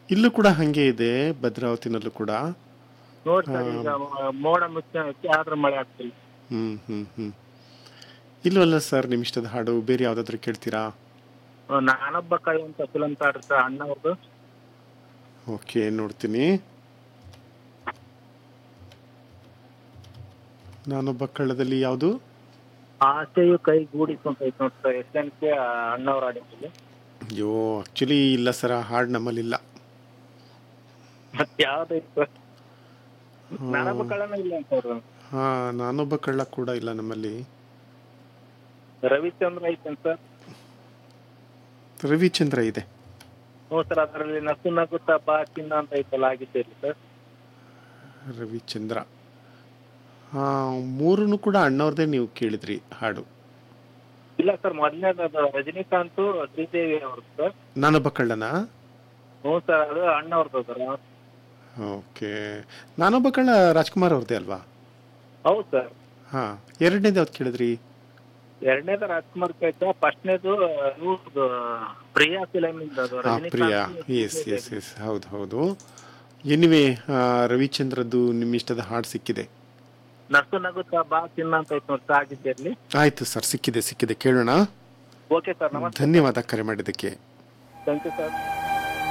ಇಲ್ಲೂ ಕೂಡ ಹಾಗೆ ಇದೆ ಭದ್ರಾವತಿನಲ್ಲೂ ಕೂಡ ನೋಡಿ ಸರ್ ಈಗ ಮೋಡ ಮುಚ್ಚಿ ಆದ್ರೆ ಮಳೆ ಆಗ್ತಿಲ್ಲ ಹ್ಮ್ ಹ್ಮ್ ಹ್ಮ್ ಇಲ್ಲವಲ್ಲ ಸರ್ ನಿಮ್ಮ ಇಷ್ಟದ ಹಾಡು ಬೇರೆ ಯಾವ್ದಾದ್ರು ಕೇಳ್ತೀರಾ ಆ, ನಾನೊಬ್ಬ ಕೈ ಅಂತ ಫಿಲಂ ತಾಡ್ರಿ ಸರ್ ಅಣ್ಣವ್ರದ್ದು ಓಕೆ ನೋಡ್ತೀನಿ ನಾನೊಬ್ಬ ಕಳ್ಳದಲ್ಲಿ ಯಾವುದು ಆಸೆಯು ಕೈ ಗೂಡಿಸ್ಕೊಂತ ಐತೆ ನೋಡಿ ಸರ್ ಎಸ್ ಎನ್ ಕೆ ಅಣ್ಣವ್ರ ಆಡಿದ್ರಲ್ಲಿ ಅಯ್ಯೋ ಆಕ್ಚುಲಿ ಇಲ್ಲ ಸರ್ ಆ ಹಾಡು ನಮ್ಮಲ್ಲಿಲ್ಲ ಮತ್ತೆ ಯಾವ್ದೈತೆ ಸರ್ ನಾನೊಬ್ಬ ಕಳ್ಳನ ಇಲ್ಲ ಸರ್ ಹಾ ನಾನೊಬ್ಬ ಕಳ್ಳ ಕೂಡ ಇಲ್ಲ ನಮ್ಮಲ್ಲಿ ರವಿಚಂದ್ರ ಐತೇನ್ ಸರ್ ರವಿಚಂದ್ರ ಇದೆ ಹ್ಞೂ ಸರ್ ಅದರಲ್ಲಿ ನಸು ನಗುತ್ತಾ ಬಾ ಚಿನ್ನ ಅಂತ ಐತಲ್ಲ ಆಗಿದ್ದೇರಿ ಸರ್ ರವಿಚಂದ್ರ ಹಾ ಮೂರನ್ನು ಕೂಡ ಅಣ್ಣವ್ರದೇ ನೀವು ಕೇಳಿದ್ರಿ ಹಾಡು ಇಲ್ಲ ಸರ್ ಮೊದಲನೇದು ಅದು ರಜನಿಕಾಂತ್ ಶ್ರೀದೇವಿ ಅವ್ರದ್ದು ಸರ್ ನಾನೊಬ್ಬ ಕಳ್ಳನ ಹ್ಞೂ ಸರ್ ಅದು ಅಣ್ಣವ್ರದ್ದು ಸರ್ ಓಕೆ ನಾನೊಬ್ಬ ಕಳ್ಳ ರಾಜ್ಕುಮಾರ್ ಅವ್ರದ್ದೇ ಅಲ್ವಾ ಹೌದು ಸರ್ ಹಾ ಎರಡನೇದು ಯಾವ್ದು ಕೇಳಿದ್ರಿ ಎರಡನೇದು ರಾಜ್ಕುಮಾರ್ ಕೇಳ್ತ ಫಸ್ಟ್ನೇದು ಇವ್ರದ್ದು ಪ್ರಿಯಾ ಫಿಲಮ್ ಇಂದ ಅದು ಹಾ ಪ್ರಿಯಾ ಎಸ್ ಎಸ್ ಎಸ್ ಹೌದು ಹೌದು ಎನಿವೆ ರವಿಚಂದ್ರದ್ದು ನಿಮ್ಮ ಇಷ್ಟದ ಹಾಡು ಸಿಕ್ಕಿದೆ ನಸು ನಗುತ್ತಾ ಬಾ ಚಿನ್ನ ಅಂತ ಐತೆ ನೋಡಿ ಸರ್ ಆಗಿದ್ದೇರ್ಲಿ ಆಯ್ತು ಸರ್ ಸಿಕ್ಕಿದೆ ಸಿಕ್ಕಿದೆ ಕೇಳೋಣ ಓಕೆ ಸರ್ ನಮಸ್ತೆ ಧನ್ಯವಾದ ಕರೆ ಮಾಡಿದ್ದಕ್ಕೆ ಥ್ಯಾಂಕ್ ಯು ಸರ್